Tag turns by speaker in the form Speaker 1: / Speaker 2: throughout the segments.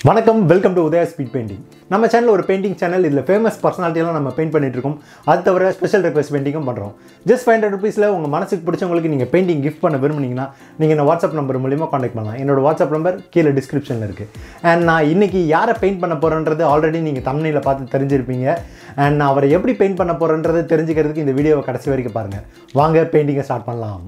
Speaker 1: வணக்கம் welcome to Udaya speed painting நம்ம channel ஒரு பெயிண்டிங் சேனல் இதில் ஃபேமஸ் பர்சனாலிட்டியெல்லாம் நம்ம பெயிண்ட் பண்ணிட்டு இருக்கோம் அது தவிர ஸ்பெஷல் ரெக்வஸ்ட் பெயிண்டிங்கும் பண்ணுறோம் ஜஸ்ட் ஃபைவ் ஹண்ட்ரட் ருபீஸில் உங்கள் மனசுக்கு பிடிச்சவங்களுக்கு நீங்கள் பெயிண்டிங் கிஃப்ட் பண்ண விரும்புனீங்கன்னா நீங்கள் இந்த வாட்ஸ்அப் நம்பர் மூலியமாக காண்டாக்ட் பண்ணலாம் என்னோட வாட்ஸ்அப் நம்பர் கீழே டிஸ்கிரிப்ஷனில் இருக்குது அண்ட் நான் இன்னைக்கு யாரை பெயிண்ட் பண்ண போகிறேன்றது ஆல்ரெடி நீங்கள் தமிழில் பார்த்து தெரிஞ்சிருப்பீங்க அண்ட் நான் அவரை எப்படி பெயிண்ட் பண்ண போகிறேன்றது தெரிஞ்சுக்கிறதுக்கு இந்த வீடியோவை கடைசி வரைக்கும் பாருங்கள் வாங்க பெயிண்டிங்கை ஸ்டார்ட் பண்ணலாம்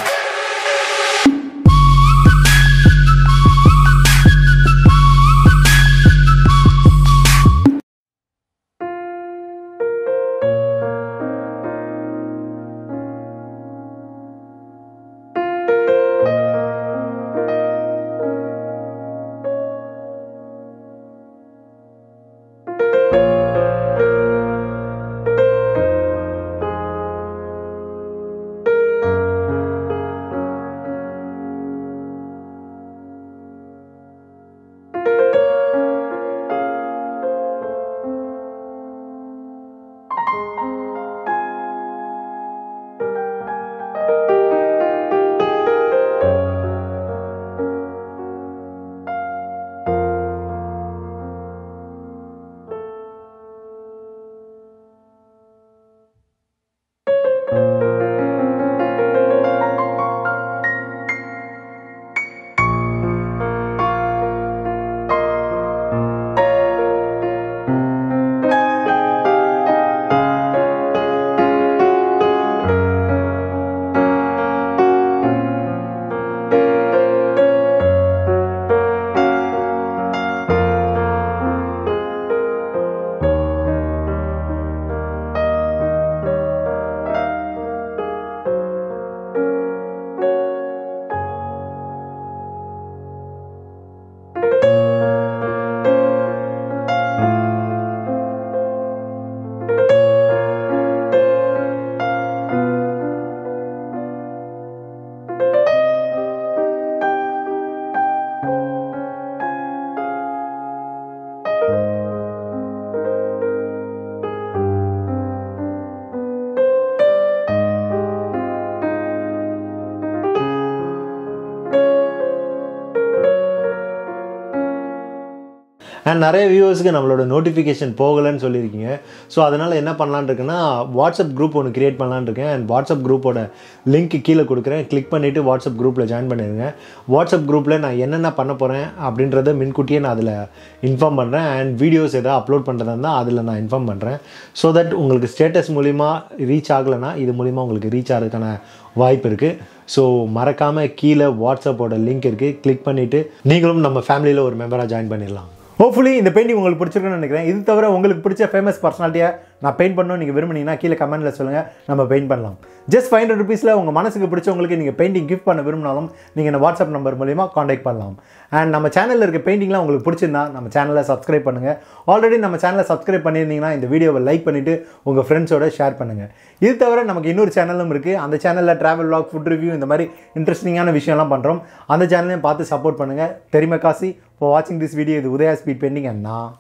Speaker 1: அண்ட் நிறைய வியூவர்ஸுக்கு நம்மளோட நோட்டிஃபிகேஷன் போகலைன்னு சொல்லியிருக்கீங்க ஸோ அதனால் என்ன பண்ணலான்னு இருக்குன்னா வாட்ஸ்அப் குரூப் ஒன்று கிரியேட் பண்ணலான்னு இருக்கேன் அண்ட் வாட்ஸ்அப் குரூப்போட லிங்க் கீழே கொடுக்குறேன் கிளிக் பண்ணிவிட்டு வாட்ஸ்அப் குரூப்பில் ஜாயின் பண்ணிடுங்க வாட்ஸ்அப் குரூப்பில் நான் என்னென்ன பண்ண போகிறேன் அப்படின்றத முன்கூட்டியே நான் அதில் இன்ஃபார்ம் பண்ணுறேன் அண்ட் வீடியோஸ் எதாவது அப்லோட் பண்ணுறதா இருந்தால் அதில் நான் இன்ஃபார்ம் பண்ணுறேன் ஸோ தட் உங்களுக்கு ஸ்டேட்டஸ் மூலிமா ரீச் ஆகலைன்னா இது மூலிமா உங்களுக்கு ரீச் ஆகிறதுக்கான வாய்ப்பு இருக்குது ஸோ மறக்காமல் கீழே வாட்ஸ்அப்போட லிங்க் இருக்குது கிளிக் பண்ணிவிட்டு நீங்களும் நம்ம ஃபேமிலியில் ஒரு மெம்பராக ஜாயின் பண்ணிடலாம் ஹோப்ஃபுல்லி இந்த பெயிண்டிங் உங்களுக்கு பிடிச்சிருக்குன்னு நினைக்கிறேன் இது தவிர உங்களுக்கு பிடிச்ச ஃபேமஸ் பர்சனாலிட்டியாக நான் பெயிண்ட் பண்ணணும் நீங்கள் விரும்புனீங்கன்னா கீழே கமெண்ட்டில் சொல்லுங்கள் நம்ம பெயிண்ட் பண்ணலாம் ஜஸ்ட் ஃபைவ் ஹண்ட்ரட் ருபீஸில் உங்கள் மனசுக்கு பிடிச்சவங்களுக்கு நீங்கள் பெயிண்டிங் கிஃப்ட் பண்ண விரும்பினாலும் நீங்கள் இந்த வாட்ஸ்அப் நம்பர் மூலிமா காண்டாக்ட் பண்ணலாம் அண்ட் நம்ம சேனலில் இருக்க பெயிண்டிங்லாம் உங்களுக்கு பிடிச்சிருந்தா நம்ம சேனலை சப்ஸ்கிரைப் பண்ணுங்கள் ஆல்ரெடி நம்ம சேனலை சப்ஸ்கிரைப் பண்ணியிருந்தீங்கன்னா இந்த வீடியோவை லைக் பண்ணிவிட்டு உங்கள் ஃப்ரெண்ட்ஸோட ஷேர் பண்ணுங்கள் இது தவிர நமக்கு இன்னொரு சேனலும் இருக்குது அந்த சேனலில் ட்ராவல் வ்ளாக் ஃபுட் ரிவ்யூ இந்த மாதிரி இன்ட்ரெஸ்டிங்கான விஷயம்லாம் பண்ணுறோம் அந்த சேனலையும் பார்த்து சப்போர்ட் பண்ணுங்கள் தெரியுமா காசி இப்போ வாட்சிங் திஸ் வீடியோ இது உதயா ஸ்பீட் பெயிண்டிங் அண்ட் நான்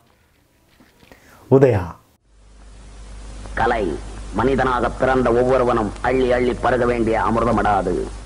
Speaker 1: உதயா
Speaker 2: கலை மனிதனாக பிறந்த ஒவ்வொருவனும் அள்ளி அள்ளி பருக வேண்டிய அமிர்தமடாது